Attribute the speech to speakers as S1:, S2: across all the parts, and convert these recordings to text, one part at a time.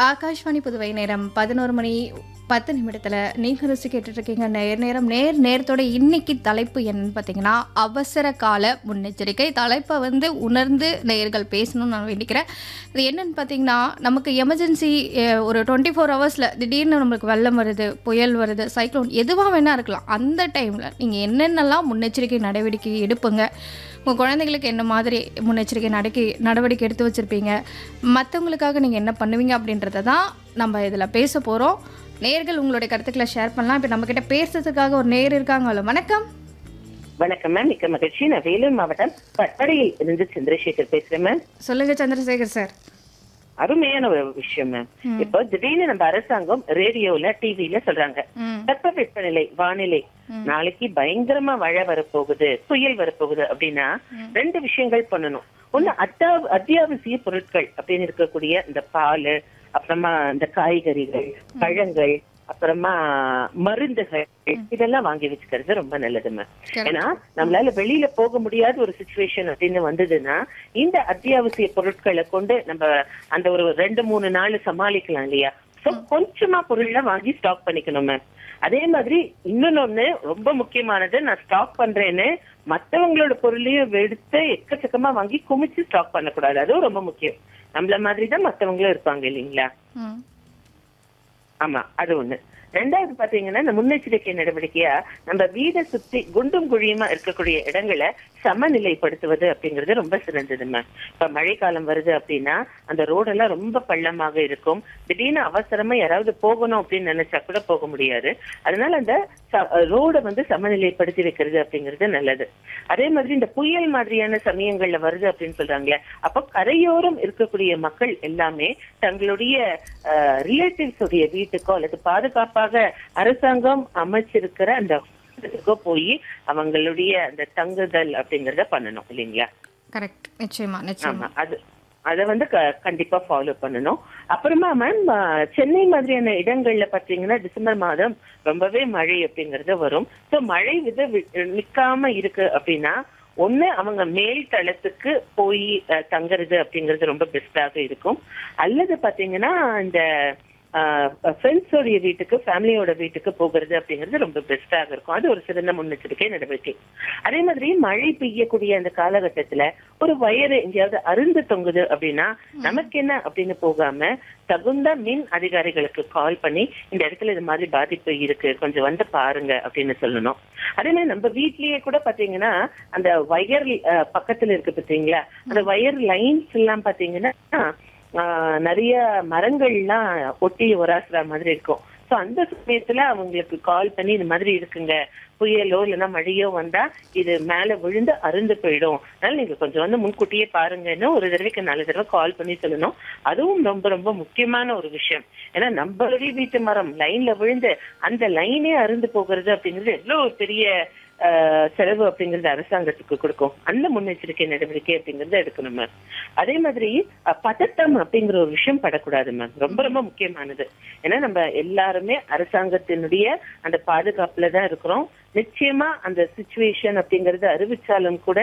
S1: ஆகாஷ்வாணி புதுவை நேரம் பதினோரு மணி பத்து நிமிடத்தில் நீங்கள் ருசி கேட்டுட்ருக்கீங்க நேர் நேரம் நேர் நேரத்தோட இன்னைக்கு தலைப்பு என்னன்னு பார்த்தீங்கன்னா அவசர கால முன்னெச்சரிக்கை தலைப்பை வந்து உணர்ந்து நேர்கள் பேசணும்னு நான் வேண்டிக்கிறேன் இது என்னன்னு பார்த்தீங்கன்னா நமக்கு எமர்ஜென்சி ஒரு டுவெண்ட்டி ஃபோர் ஹவர்ஸில் திடீர்னு நம்மளுக்கு வெள்ளம் வருது புயல் வருது சைக்ளோன் எதுவாக வேணால் இருக்கலாம் அந்த டைமில் நீங்கள் என்னென்னலாம் முன்னெச்சரிக்கை நடவடிக்கை எடுப்புங்க உங்கள் குழந்தைங்களுக்கு என்ன மாதிரி முன்னெச்சரிக்கை நடக்கை நடவடிக்கை எடுத்து வச்சுருப்பீங்க மற்றவங்களுக்காக நீங்கள் என்ன பண்ணுவீங்க அப்படின்றத தான் நம்ம இதில் பேச போகிறோம் நேர்கள் உங்களுடைய கருத்துக்களை ஷேர் பண்ணலாம் இப்போ நம்மக்கிட்ட பேசுறதுக்காக ஒரு நேர் இருக்காங்களோ வணக்கம்
S2: வணக்கம் மேம் மிக்க மகிழ்ச்சி நான் வேலூர் மாவட்டம் பட்டடையில் இருந்து சந்திரசேகர் பேசுறேன் மேம்
S1: சொல்லுங்கள் சந்திரசேகர் சார்
S2: அருமையான ஒரு விஷயம் மேம் இப்போ திடீர்னு நம்ம அரசாங்கம் ரேடியோல டிவில சொல்றாங்க
S1: ம்
S2: தட்ப வெப்பநிலை வானிலை நாளைக்கு பயங்கரமா மழை வரப்போகுது புயல் வரப்போகுது அப்படின்னா ரெண்டு விஷயங்கள் பண்ணணும் ஒண்ணு அத்தா அத்தியாவசிய பொருட்கள் அப்படின்னு இருக்கக்கூடிய இந்த பால் அப்புறமா இந்த காய்கறிகள் பழங்கள் அப்புறமா மருந்துகள் இதெல்லாம் வாங்கி வச்சுக்கிறது ரொம்ப நல்லது மேம் ஏன்னா நம்மளால வெளியில போக முடியாத ஒரு சுச்சுவேஷன் அப்படின்னு வந்ததுன்னா இந்த அத்தியாவசிய பொருட்களை கொண்டு நம்ம அந்த ஒரு ரெண்டு மூணு நாள் சமாளிக்கலாம் இல்லையா சோ கொஞ்சமா பொருள்ல வாங்கி ஸ்டாக் பண்ணிக்கணும் மேம் அதே மாதிரி இன்னொன்னு ரொம்ப முக்கியமானது நான் ஸ்டாக் பண்றேன்னு மத்தவங்களோட பொருளையும் எடுத்து எக்கச்சக்கமா வாங்கி குமிச்சு ஸ்டாக் பண்ணக்கூடாது அதுவும் ரொம்ப முக்கியம் நம்மள மாதிரி தான் மத்தவங்களும் இருப்பாங்க இல்லைங்களா
S1: ம்
S2: ஆமா அது ஒண்ணு ரெண்டாவது பாத்தீங்கன்னா இந்த முன்னெச்சரிக்கை நடவடிக்கையா நம்ம வீடை சுத்தி குண்டும் குழியுமா இருக்கக்கூடிய இடங்களை சமநிலைப்படுத்துவது அப்படிங்கிறது ரொம்ப சிறந்தது மேம் இப்ப மழைக்காலம் வருது அப்படின்னா அந்த ரோடெல்லாம் ரொம்ப பள்ளமாக இருக்கும் திடீர்னு அவசரமா யாராவது போகணும் அப்படின்னு நினைச்சா கூட போக முடியாது அதனால அந்த ரோடை வந்து சமநிலைப்படுத்தி வைக்கிறது அப்படிங்கிறது நல்லது அதே மாதிரி இந்த புயல் மாதிரியான சமயங்கள்ல வருது அப்படின்னு சொல்றாங்களே அப்போ கரையோரம் இருக்கக்கூடிய மக்கள் எல்லாமே தங்களுடைய ரிலேட்டிவ்ஸ் உடைய வீட்டுக்கோ அல்லது பாதுகாப்பாக அரசாங்கம் அமைச்சிருக்கிற அந்த இடத்துக்கோ போய் அவங்களுடைய அந்த தங்குதல் அப்படிங்கறத பண்ணணும் இல்லைங்களா
S1: கரெக்ட் நிச்சயமா நிச்சயமா
S2: ஆமா அது அத வந்து க- கண்டிப்பா ஃபாலோ பண்ணணும் அப்புறமா மேம் சென்னை மாதிரியான இடங்கள்ல பாத்தீங்கன்னா டிசம்பர் மாதம் ரொம்பவே மழை அப்படிங்கறது வரும் சோ மழை வித வி- நிக்காம இருக்கு அப்படின்னா ஒண்ணு அவங்க மேல் தளத்துக்கு போய் அஹ், தங்குறது அப்படிங்கிறது ரொம்ப பெஸ்டாக இருக்கும் அல்லது பாத்தீங்கன்னா இந்த ஃப்ரெண்ட்ஸோடைய வீட்டுக்கு ஃபேமிலியோட வீட்டுக்கு போகிறது அப்படிங்கிறது ரொம்ப பெஸ்டாக இருக்கும் அது ஒரு சிறந்த முன்னெச்சரிக்கை நடவடிக்கை அதே மாதிரி மழை பெய்யக்கூடிய அந்த காலகட்டத்துல ஒரு வயறு எங்கேயாவது அருந்து தொங்குது அப்படின்னா நமக்கு என்ன அப்படின்னு போகாம தகுந்த மின் அதிகாரிகளுக்கு கால் பண்ணி இந்த இடத்துல இது மாதிரி பாதிப்பு இருக்கு கொஞ்சம் வந்து பாருங்க அப்படின்னு சொல்லணும் அதே மாதிரி நம்ம வீட்லயே கூட பாத்தீங்கன்னா அந்த வயர் அஹ், பக்கத்துல இருக்கு பாத்தீங்களா அந்த வயர் லைன்ஸ் எல்லாம் பாத்தீங்கன்னா ஆஹ் நிறைய மரங்கள்லாம் ஒட்டி ஒராசுற மாதிரி இருக்கும் சோ அந்த சமயத்துல அவங்களுக்கு கால் பண்ணி இந்த மாதிரி இருக்குங்க புயலோ இல்லைன்னா மழையோ வந்தா இது மேல விழுந்து அருந்து போயிடும் அதனால நீங்க கொஞ்சம் வந்து முன்கூட்டியே பாருங்கன்னு ஒரு தடவைக்கு நாலு தடவை கால் பண்ணி சொல்லணும் அதுவும் ரொம்ப ரொம்ப முக்கியமான ஒரு விஷயம் ஏன்னா நம்மளுடைய வீட்டு மரம் லைன்ல விழுந்து அந்த லைனே அருந்து போகிறது அப்படிங்கிறது எவ்வளவு ஒரு பெரிய ஆஹ் செலவு அப்படிங்கறது அரசாங்கத்துக்கு கொடுக்கும் அந்த முன்னெச்சரிக்கை நடவடிக்கை அப்படிங்கறத எடுக்கணும் மேம் அதே மாதிரி அஹ், பதட்டம் அப்படிங்கிற ஒரு விஷயம் படக்கூடாது மேம் ரொம்ப ரொம்ப முக்கியமானது ஏன்னா நம்ம எல்லாருமே அரசாங்கத்தினுடைய அந்த பாதுகாப்புல தான் இருக்கிறோம் நிச்சயமா அந்த சுச்சுவேஷன் அப்படிங்கறது அறிவிச்சாலும் கூட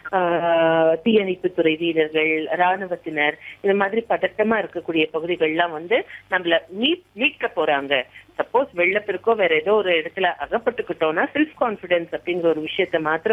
S2: ஆஹ், தீயணைப்புத்துறை வீரர்கள் ராணுவத்தினர் இந்த மாதிரி பதட்டமா இருக்கக்கூடிய பகுதிகள்லாம் வந்து நம்மள மீட் மீட்க போறாங்க சப்போஸ் வெள்ளப்பெருக்கோ வேற ஏதோ ஒரு இடத்துல அகப்பட்டுக்கிட்டோம்னா செல்ஃப் கான்பிடன்ஸ் அப்படிங்கிற ஒரு விஷயத்த மாத்திரம்